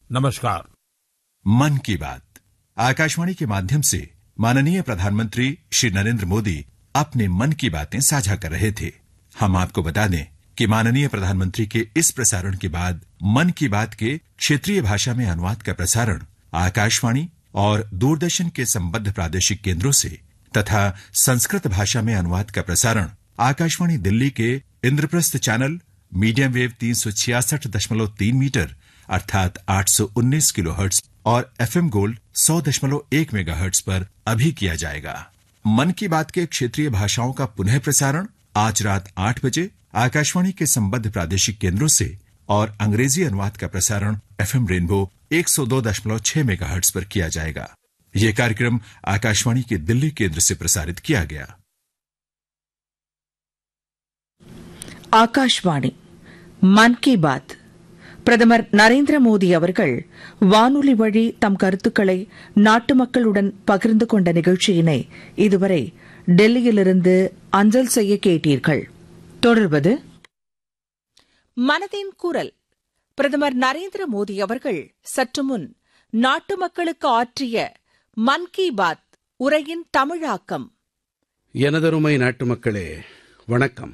नमस्कार मन की बात आकाशवाणी के माध्यम से माननीय प्रधानमंत्री श्री नरेंद्र मोदी अपने मन की बातें साझा कर रहे थे हम आपको बता दें कि माननीय प्रधानमंत्री के इस प्रसारण के बाद मन की बात के क्षेत्रीय भाषा में अनुवाद का प्रसारण आकाशवाणी और दूरदर्शन के संबद्ध प्रादेशिक केंद्रों से तथा संस्कृत भाषा में अनुवाद का प्रसारण आकाशवाणी दिल्ली के इंद्रप्रस्थ चैनल मीडियम वेव तीन सौ छियासठ दशमलव तीन मीटर अर्थात 819 किलो हर्ट्स और एफएम गोल्ड 100 दशमलव एक मेगा हर्ट्स पर अभी किया जाएगा मन की बात के क्षेत्रीय भाषाओं का पुनः प्रसारण आज रात आठ बजे आकाशवाणी के संबद्ध प्रादेशिक केंद्रों से और अंग्रेजी अनुवाद का प्रसारण एफएम रेनबो 102.6 मेगाहर्ट्ज पर किया जाएगा यह कार्यक्रम आकाशवाणी के दिल्ली केंद्र से प्रसारित किया गया ஆகாஷ்வாணி மன் கி பாத் பிரதமர் நரேந்திர மோடி அவர்கள் வானொலி வழி தம் கருத்துக்களை நாட்டு மக்களுடன் பகிர்ந்து கொண்ட நிகழ்ச்சியினை இதுவரை டெல்லியிலிருந்து அஞ்சல் செய்ய கேட்டீர்கள் தொடர்வது மனதின் குரல் பிரதமர் நரேந்திர மோடி அவர்கள் சற்று முன் நாட்டு மக்களுக்கு ஆற்றிய மன் கி பாத் உரையின் தமிழாக்கம் எனதருமை நாட்டுமக்களே வணக்கம்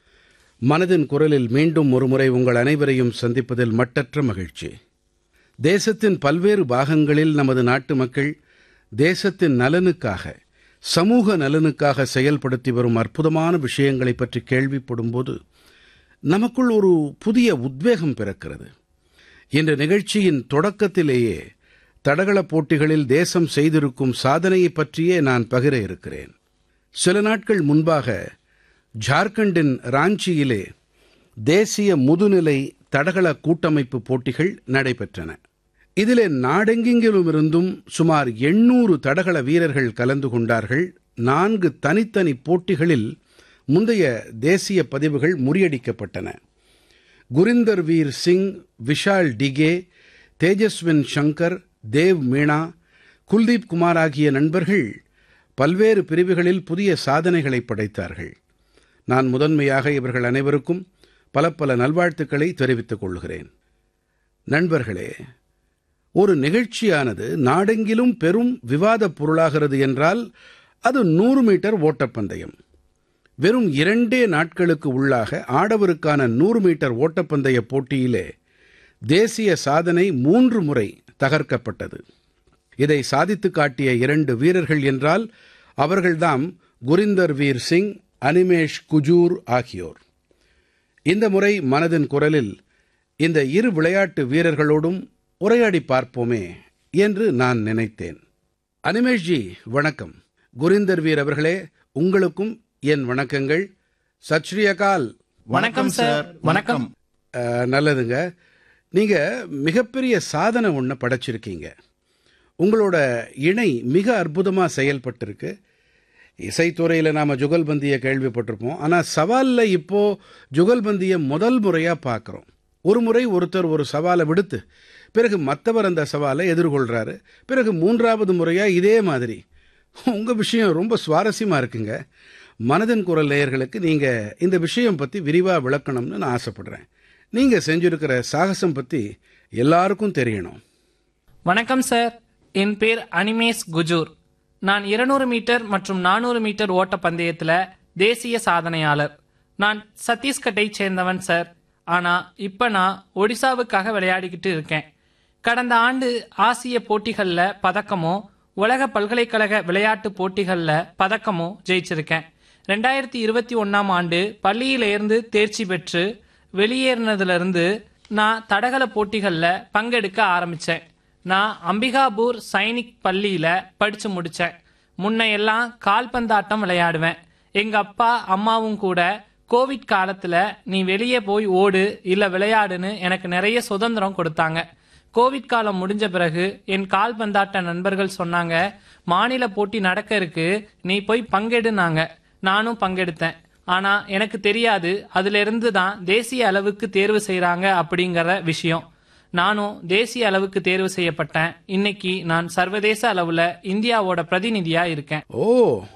மனதின் குரலில் மீண்டும் ஒருமுறை உங்கள் அனைவரையும் சந்திப்பதில் மட்டற்ற மகிழ்ச்சி தேசத்தின் பல்வேறு பாகங்களில் நமது நாட்டு மக்கள் தேசத்தின் நலனுக்காக சமூக நலனுக்காக செயல்படுத்தி வரும் அற்புதமான விஷயங்களைப் பற்றி கேள்விப்படும்போது நமக்குள் ஒரு புதிய உத்வேகம் பிறக்கிறது இந்த நிகழ்ச்சியின் தொடக்கத்திலேயே தடகளப் போட்டிகளில் தேசம் செய்திருக்கும் சாதனையைப் பற்றியே நான் பகிர இருக்கிறேன் சில நாட்கள் முன்பாக ஜார்க்கண்டின் ராஞ்சியிலே தேசிய முதுநிலை தடகள கூட்டமைப்பு போட்டிகள் நடைபெற்றன இதிலே நாடெங்கிலுமிருந்தும் சுமார் எண்ணூறு தடகள வீரர்கள் கலந்து கொண்டார்கள் நான்கு தனித்தனி போட்டிகளில் முந்தைய தேசிய பதிவுகள் முறியடிக்கப்பட்டன குரிந்தர் வீர் சிங் விஷால் டிகே தேஜஸ்வின் சங்கர் தேவ் மீனா குல்தீப் குமார் ஆகிய நண்பர்கள் பல்வேறு பிரிவுகளில் புதிய சாதனைகளை படைத்தார்கள் நான் முதன்மையாக இவர்கள் அனைவருக்கும் பல பல நல்வாழ்த்துக்களை தெரிவித்துக் கொள்கிறேன் நண்பர்களே ஒரு நிகழ்ச்சியானது நாடெங்கிலும் பெரும் விவாதப் பொருளாகிறது என்றால் அது நூறு மீட்டர் ஓட்டப்பந்தயம் வெறும் இரண்டே நாட்களுக்கு உள்ளாக ஆடவருக்கான நூறு மீட்டர் ஓட்டப்பந்தய போட்டியிலே தேசிய சாதனை மூன்று முறை தகர்க்கப்பட்டது இதை சாதித்துக் காட்டிய இரண்டு வீரர்கள் என்றால் அவர்கள்தாம் குரிந்தர் வீர் சிங் அனிமேஷ் குஜூர் ஆகியோர் இந்த முறை மனதின் குரலில் இந்த இரு விளையாட்டு வீரர்களோடும் உரையாடி பார்ப்போமே என்று நான் நினைத்தேன் அனிமேஷ்ஜி வணக்கம் குரிந்தர் வீர் அவர்களே உங்களுக்கும் என் வணக்கங்கள் சத் ஸ்ரீ அகால் வணக்கம் சார் வணக்கம் அஹ், நல்லதுங்க நீங்க மிகப்பெரிய சாதனை ஒன்று படைச்சிருக்கீங்க உங்களோட இணை மிக அற்புதமா செயல்பட்டிருக்கு இசைத்துறையில் நாம் ஜுகல்பந்தியை கேள்விப்பட்டிருப்போம் ஆனால் சவாலில் இப்போ ஜுகல்பந்தியை முதல் முறையாக பார்க்குறோம் ஒரு முறை ஒருத்தர் ஒரு சவாலை விடுத்து பிறகு மற்றவர் அந்த சவாலை எதிர்கொள்கிறாரு பிறகு மூன்றாவது முறையாக இதே மாதிரி உங்கள் விஷயம் ரொம்ப சுவாரஸ்யமாக இருக்குங்க மனதின் குரல் நேயர்களுக்கு நீங்கள் இந்த விஷயம் பற்றி விரிவாக விளக்கணும்னு நான் ஆசைப்படுறேன் நீங்கள் செஞ்சிருக்கிற சாகசம் பற்றி எல்லாருக்கும் தெரியணும் வணக்கம் சார் என் பேர் அனிமேஷ் குஜூர் நான் 200 மீட்டர் மற்றும் 400 மீட்டர் ஓட்ட பந்தயத்துல தேசிய சாதனையாளர் நான் சத்தீஸ்கட்டை சேர்ந்தவன் சார் ஆனா இப்ப நான் ஒடிசாவுக்காக விளையாடிக்கிட்டு இருக்கேன் கடந்த ஆண்டு ஆசிய போட்டிகள்ல பதக்கமோ உலக பல்கலைக்கழக விளையாட்டு போட்டிகள்ல பதக்கமோ ஜெயிச்சிருக்கேன் ரெண்டாயிரத்தி இருபத்தி ஒன்னாம் ஆண்டு பள்ளியிலிருந்து தேர்ச்சி பெற்று வெளியேறினதுல இருந்து நான் தடகள போட்டிகள்ல பங்கெடுக்க ஆரம்பிச்சேன் நான் அம்பிகாபூர் சைனிக் பள்ளியில படிச்சு முடிச்சேன் முன்ன எல்லாம் கால்பந்தாட்டம் விளையாடுவேன் எங்க அப்பா அம்மாவும் கூட கோவிட் காலத்துல நீ வெளியே போய் ஓடு இல்ல விளையாடுன்னு எனக்கு நிறைய சுதந்திரம் கொடுத்தாங்க கோவிட் காலம் முடிஞ்ச பிறகு என் கால்பந்தாட்ட நண்பர்கள் சொன்னாங்க மாநில போட்டி நடக்க இருக்கு நீ போய் பங்கெடுனாங்க நானும் பங்கெடுத்தேன் ஆனா எனக்கு தெரியாது அதுல இருந்து தான் தேசிய அளவுக்கு தேர்வு செய்றாங்க அப்படிங்கிற விஷயம் நானும் தேசிய அளவுக்கு தேர்வு செய்யப்பட்டேன் இன்னைக்கு நான் சர்வதேச அளவுல இந்தியாவோட பிரதிநிதியா இருக்கேன் ஓ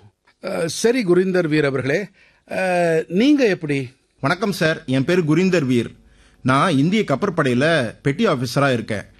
அஹ், சரி குரிந்தர் வீர் அவர்களே அஹ், நீங்க எப்படி வணக்கம் சார் என் பேர் குரிந்தர் வீர் நான் இந்திய கப்பற்படையில பெட்டி ஆபீசரா இருக்கேன்